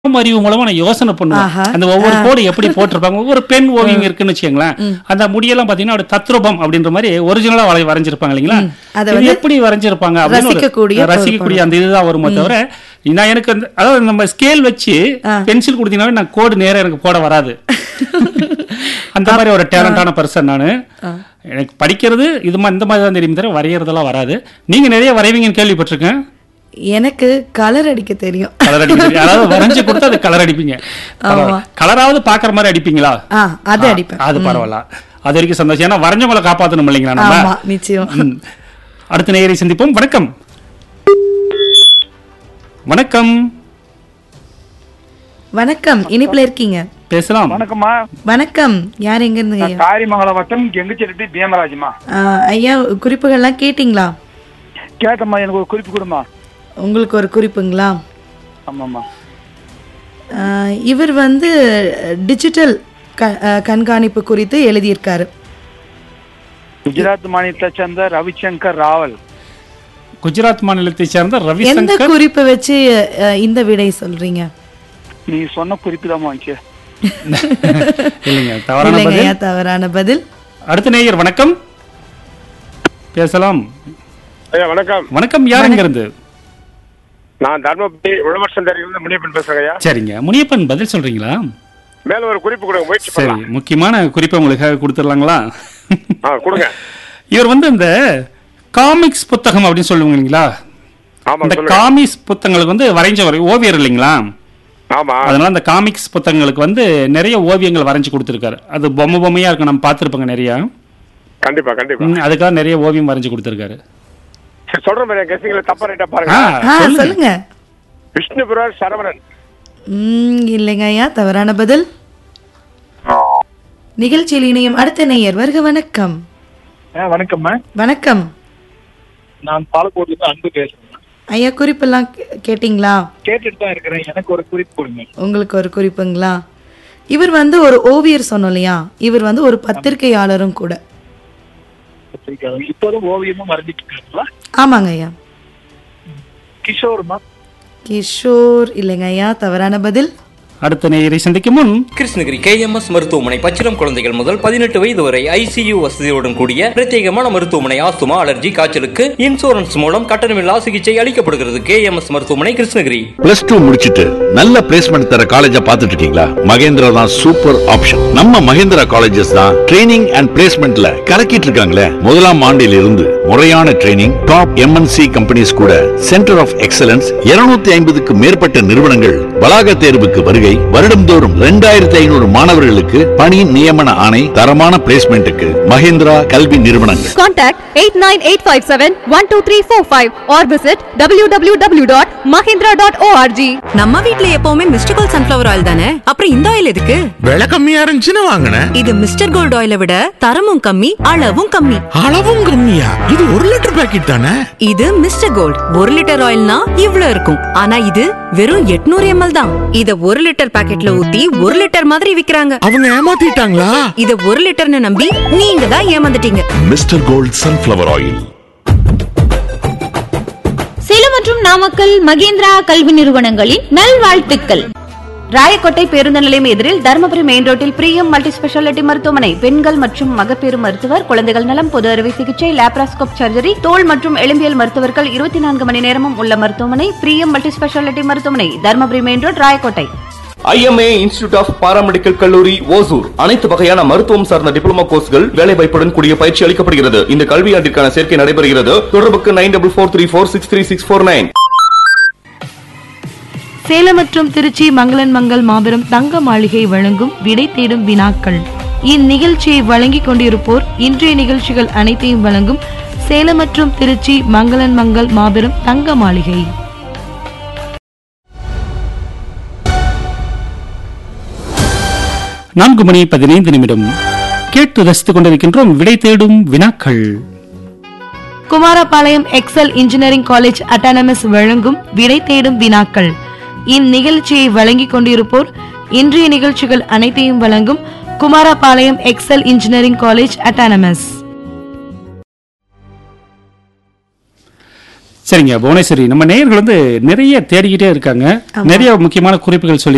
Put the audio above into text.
அறிவு மூலமா நான் யோசனை பண்ணுவேன் ஆஹா. அந்த ஒவ்வொரு ஆ. கோடு எப்படி போட்டிருப்பாங்க ஒவ்வொரு பெண் ஓவியம் இருக்குன்னு வச்சுக்கோங்களேன் அந்த முடியெல்லாம் பாத்தீங்கன்னா ஒரு தத்ரூபம் அப்படின்ற மாதிரி ஒரிஜினலா வரை வரைஞ்சிருப்பாங்க இல்லைங்களா அதை இது வந்து எப்படி வரைஞ்சிருப்பாங்க அப்படின்னு ஒரு- ரசிக்கக்கூடிய ஒரு ரசிக்கக்கூடிய அந்த இதுதான் வருமே தவிர நான் எனக்கு அந்த அதாவது நம்ம ஸ்கேல் வச்சு ஆ. பென்சில் கொடுத்தீங்கன்னா நான் கோடு நேரா எனக்கு போட வராது அந்த மாதிரி ஒரு டேலண்டான பர்சன் நானு எனக்கு படிக்கிறது இது மா- இந்த மாதிரி தான் தெரியும் தவிர வரையறதெல்லாம் வராது நீங்க நிறைய வரைவீங்கன்னு கேள்விப்பட்டிருக்கேன் எனக்கு கலர் அடிக்க தெரியும் கலர் அடிப்பீங்க அதாவது வரைஞ்சு கொடுத்தா அது கலர் அடிப்பீங்க ஆமா. கலராவது பாக்குற மாதிரி அடிப்பீங்களா ஆ அது ஆ, அடிப்பேன் அது பரவாயில்ல அது வரைக்கும் சந்தோஷம் ஏன்னா வரைஞ்சவங்களை காப்பாத்தணும் இல்லைங்களா நம்ம ஆமா நிச்சயம் ம். அடுத்த நேயரை சந்திப்போம் வணக்கம் வணக்கம் வணக்கம் இனிப்புல இருக்கீங்க பேசலாம் வணக்கம்மா வணக்கம் யார் எங்க இருந்துங்க ஐயா நான் காரிமங்கலம் வட்டம் கெங்குச்செட்டி பீமராஜ்மா ஆ, ஐயா குறிப்புகள்லாம் கேட்டிங்களா கேட்டம்மா எனக்கு ஒரு குறிப்பு கொடுமா உங்களுக்கு ஒரு குறிப்புங்களா ஆமாம்மா ஆ, இவர் வந்து டிஜிட்டல் க- ஆ, கண்காணிப்பு குறித்து எழுதியிருக்காரு குஜராத் மாநிலத்தை சேர்ந்த ரவிசங்கர் ராவல் குஜராத் மாநிலத்தை சேர்ந்த எந்த ரவிசங்கர் குறிப்பை வச்சு ஆ, இந்த விடை சொல்றீங்க நீ சொன்ன குறிப்பு தான் வந்துச்சு இல்லைங்க தவறான இல்லைங்க பதில் ஐயா தவறான பதில் அடுத்த நேயர் வணக்கம் பேசலாம் ஐயா வணக்கம் வணக்கம் யார் எங்க இருந்து நான் தர்மபுரி உழவர் சந்தையிலிருந்து முனியப்பன் பேசுறேன் ஐயா சரிங்க முனியப்பன் பதில் சொல்றீங்களா மேல ஒரு குறிப்பு கொடுங்க முயற்சி சரி பண்ணலாம் முக்கியமான குறிப்பை உங்களுக்காக கொடுத்துடலாங்களா ஆ கொடுங்க இவர் வந்து இந்த காமிக்ஸ் புத்தகம் அப்படின்னு சொல்லுவாங்க இல்லைங்களா ஆமா இந்த சொல்லுங்க காமிக்ஸ் புத்தகங்களுக்கு வந்து வரைஞ்சவர் ஓவியர் இல்லைங்களா ஆமா அதனால அந்த காமிக்ஸ் புத்தகங்களுக்கு வந்து நிறைய ஓவியங்கள் வரைஞ்சு கொடுத்துருக்காரு அது பொம்மை பொம்மையா இருக்கு நம்ம பார்த்துருப்போங்க நிறைய கண்டிப்பா கண்டிப்பா ம், அதுக்காக நிறைய ஓவியம் வரைஞ்சு கொடுத்துருக்காரு சரி சொல்ற மாதிரி கெஸ்டிங்ல தப்பா ரைட்டா ஆ, பாருங்க ஆ சொல்லுங்க. சொல்லுங்க விஷ்ணுபுரர் சரவணன் ம் இல்லைங்க ஐயா தவறான பதில் நிகழ்ச்சியில் இணையும் அடுத்த நேயர் வருக வணக்கம் வணக்கம்மா வணக்கம் நான் பாலக்கோட்ல இருந்து அன்பு பேசுறேன் ஐயா குறிப்பெல்லாம் கே- கேட்டிங்களா கேட்டுட்டு தான் இருக்கிறேன் எனக்கு ஒரு குறிப்பு கொடுங்க உங்களுக்கு ஒரு குறிப்புங்களா இவர் வந்து ஒரு ஓவியர் சொன்னோம் இல்லையா இவர் வந்து ஒரு பத்திரிகையாளரும் கூட இப்போதும் ஓவியமும் வரைஞ்சிட்டு இருக்காங்களா ஆமாங்க ஐயா கிஷோர்மா கிஷோர் இல்லைங்க ஐயா தவறான பதில் அடுத்த நேயரை சந்திக்கும் முன் கிருஷ்ணகிரி கேஎம்எஸ் மருத்துவமனை பச்சிளம் குழந்தைகள் முதல் பதினெட்டு வயது வரை ஐசியு வசதியுடன் கூடிய பிரத்யேகமான மருத்துவமனை ஆஸ்துமா அலர்ஜி காய்ச்சலுக்கு இன்சூரன்ஸ் மூலம் கட்டணமில்லா சிகிச்சை அளிக்கப்படுகிறது கேஎம்எஸ் மருத்துவமனை கிருஷ்ணகிரி பிளஸ் டூ முடிச்சிட்டு நல்ல பிளேஸ்மெண்ட் தர காலேஜா பார்த்துட்டு இருக்கீங்களா மகேந்திரா தான் சூப்பர் ஆப்ஷன் நம்ம மகேந்திரா காலேஜஸ் தான் ட்ரைனிங் அண்ட் பிளேஸ்மெண்ட்ல கலக்கிட்டு இருக்காங்களே முதலாம் ஆண்டில் இருந்து முறையான ட்ரைனிங் டாப் எம்என்சி கம்பெனிஸ் கூட சென்டர் ஆஃப் எக்ஸலன்ஸ் 250 ஐம்பதுக்கு மேற்பட்ட நிறுவனங்கள் வளாக தேர்வுக்கு வருகை வருடம்தோறும் ரெண்டாயிரத்தி ஐநூறு மாணவர்களுக்கு பணி நியமன ஆணை தரமான பிளேஸ்மெண்ட்டுக்கு மகேந்திரா கல்வி நிறுவனங்கள் Contact 89857-12345 or visit www.mahindra.org. நம்ம வீட்ல எப்பவுமே மிஸ்டர் கோல்ட் சன்ஃபிளவர் ஆயில் தானே அப்புறம் இந்த ஆயில் எதுக்கு விலை கம்மியா இருந்துச்சுன்னு வாங்கினேன் இது மிஸ்டர் கோல்ட் ஆயிலை விட தரமும் கம்மி அளவும் கம்மி அளவும் கம்மியா இது ஒரு லிட்டர் பாக்கெட் தானே இது மிஸ்டர் கோல்ட் ஒரு லிட்டர் ஆயில்னா இவ்ளோ இருக்கும் ஆனா இது வெறும் 800 எம்எல் தான் இத ஒரு லிட்டர் பாக்கெட்ல ஊத்தி ஒரு லிட்டர் மாதிரி விக்கிறாங்க அவங்க ஏமாத்திட்டாங்களா இத ஒரு லிட்டர்னு நம்பி நீங்க தான் ஏமாந்துட்டீங்க mister gold sunflower oil Salem மற்றும் நாமக்கல் மகேந்திரா கல்வி நிறுவனங்களின் நல்வாழ்த்துக்கள் ராயக்கோட்டை பேருந்து நிலையம் எதிரில் தருமபுரி மெயின் ரோட்டில் பிரியம் மல்டி ஸ்பெஷாலிட்டி மருத்துவமனை பெண்கள் மற்றும் மகப்பேறு மருத்துவர் குழந்தைகள் நலம் பொது அறுவை சிகிச்சை லேப்ராஸ்கோப் சர்ஜரி தோல் மற்றும் எலும்பியல் மருத்துவர்கள் இருபத்தி நான்கு மணி நேரமும் உள்ள மருத்துவமனை பிரியம் மல்டி ஸ்பெஷாலிட்டி மருத்துவமனை Dharmapuri main road Rayakottai IMA institute of paramedical கல்லூரி ஓசூர் அனைத்து வகையான மருத்துவம் சார்ந்த டிப்ளமோ கோர்ஸ்கள் வேலை வாய்ப்புடன் கூடிய பயிற்சி அளிக்கப்படுகிறது இந்த கல்வியாண்டிற்கான சேர்க்கை நடைபெறுகிறது தொடர்புக்கு nine double four three four six three six four nine Salem மற்றும் திருச்சி மங்களன் மங்கள் மாபெரும் தங்க மாளிகை வழங்கும் விடை தேடும் வினாக்கள் இந்நிகழ்ச்சியை வழங்கிக் கொண்டிருப்போர் இன்றைய நிகழ்ச்சிகள் அனைத்தையும் வழங்கும் சேலம் மற்றும் திருச்சி மங்களன் மங்கள் மாபெரும் தங்க மாளிகை நான்கு மணி பதினைந்து நிமிடம் கேட்டு ரசித்துக் கொண்டிருக்கின்றோம் விடை தேடும் வினாக்கள் Kumarapalayam excel engineering college autonomous வழங்கும் விடை தேடும் வினாக்கள் இந்நிகழ்ச்சியை வழங்கிக் கொண்டிருப்போர் இன்றைய நிகழ்ச்சிகள் அனைத்தையும் வழங்கும் Kumarapalayam excel engineering college autonomous சரிங்க புவனேஸ்வரி நம்ம நேயர்கள் வந்து நிறைய தேடிக்கிட்டே இருக்காங்க நிறைய முக்கியமான குறிப்புகள் சொல்லி